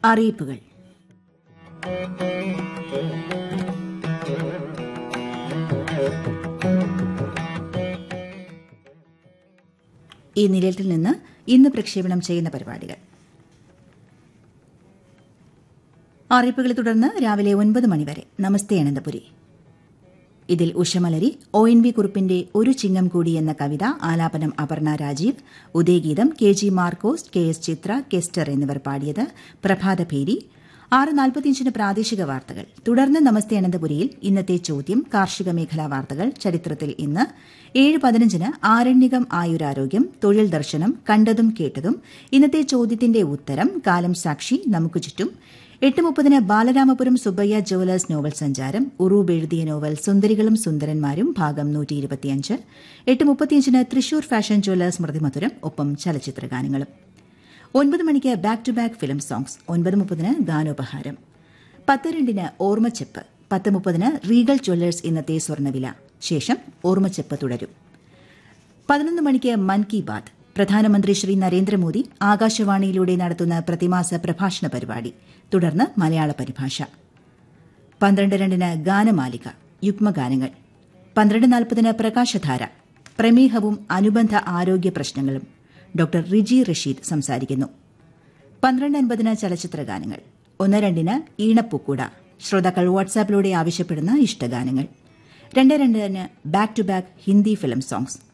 അറിയിപ്പുകൾ ഈ നിലയത്തിൽ നിന്ന് ഇന്ന് പ്രക്ഷേപണം ചെയ്യുന്ന പരിപാടികൾ അറിയിപ്പുകളെ തുടർന്ന് രാവിലെ ഒൻപത് മണിവരെ നമസ്തേ അനന്തപുരി ഇതിൽ ഉഷമലരി ഒ എൻ വി കുറുപ്പിന്റെ ഒരു ചിങ്ങം കൂടി എന്ന കവിത ആലാപനം Aparna Rajeev Udayageetham K G Markose K S Chithra Kester എന്നിവർ പാടിയത് പ്രഭാതഭേരി ആറ് നാൽപ്പത്തിയഞ്ചിന് പ്രാദേശിക വാർത്തകൾ തുടർന്ന് നമസ്തേ അനന്തപുരിയിൽ ഇന്നത്തെ ചോദ്യം കാർഷിക മേഖലാ വാർത്തകൾ ചരിത്രത്തിൽ ഇന്ന് ഏഴ് പതിനഞ്ചിന് ആരണ്യകം ആയുരാരോഗ്യം തൊഴിൽ ദർശനം കണ്ടതും കേട്ടതും ഇന്നത്തെ ചോദ്യത്തിന്റെ ഉത്തരം കാലം സാക്ഷി നമുക്ക് ചുറ്റും എട്ട് മുപ്പതിന് ബാലരാമപുരം സുബ്ബയ്യ ജുവലേഴ്സ് നോവൽ സഞ്ചാരം ഉറൂബ് എഴുതിയ നോവൽ സുന്ദരികളും സുന്ദരന്മാരും ഭാഗം നൂറ്റി ഇരുപത്തിയഞ്ച് എട്ട് മുപ്പത്തിയഞ്ചിന് തൃശൂർ ഫാഷൻ ജുവലേഴ്സ് സ്മൃതിമധുരം ഒപ്പം ചലച്ചിത്രഗാനങ്ങളും ഒൻപത് മണിക്ക് back to back film songs ഒൻപത് മുപ്പതിന് ഗാനോപഹാരം പത്ത് രണ്ടിന് ഓർമ്മച്ചെപ്പ് പത്ത് മുപ്പതിന് റീഗൽ ജ്വല്ലേഴ്സ് ഇന്നത്തെ സ്വർണ്ണവില ശേഷം ഓർമ്മച്ചെപ്പ് തുടരും പതിനൊന്ന് മണിക്ക് മൻ കി ബാത് പ്രധാനമന്ത്രി ശ്രീ നരേന്ദ്രമോദി ആകാശവാണിയിലൂടെ നടത്തുന്ന പ്രതിമാസ പ്രഭാഷണ പരിപാടി തുടർന്ന് മലയാള പരിഭാഷ പന്ത്രണ്ട് രണ്ടിന് ഗാനമാലിക യുഗ്മഗാനങ്ങൾ പന്ത്രണ്ട് നാൽപ്പതിന് പ്രകാശധാര പ്രമേഹവും അനുബന്ധ ആരോഗ്യ പ്രശ്നങ്ങളും ഡോക്ടർ റിജി റഷീദ് സംസാരിക്കുന്നു പന്ത്രണ്ട് അൻപതിന് ചലച്ചിത്ര ഗാനങ്ങൾ ഒന്ന് രണ്ടിന് ഈണപ്പൂക്കൂട ശ്രോതാക്കൾ വാട്സാപ്പിലൂടെ ആവശ്യപ്പെടുന്ന ഇഷ്ടഗാനങ്ങൾ രണ്ട് രണ്ടിന് back to back Hindi film songs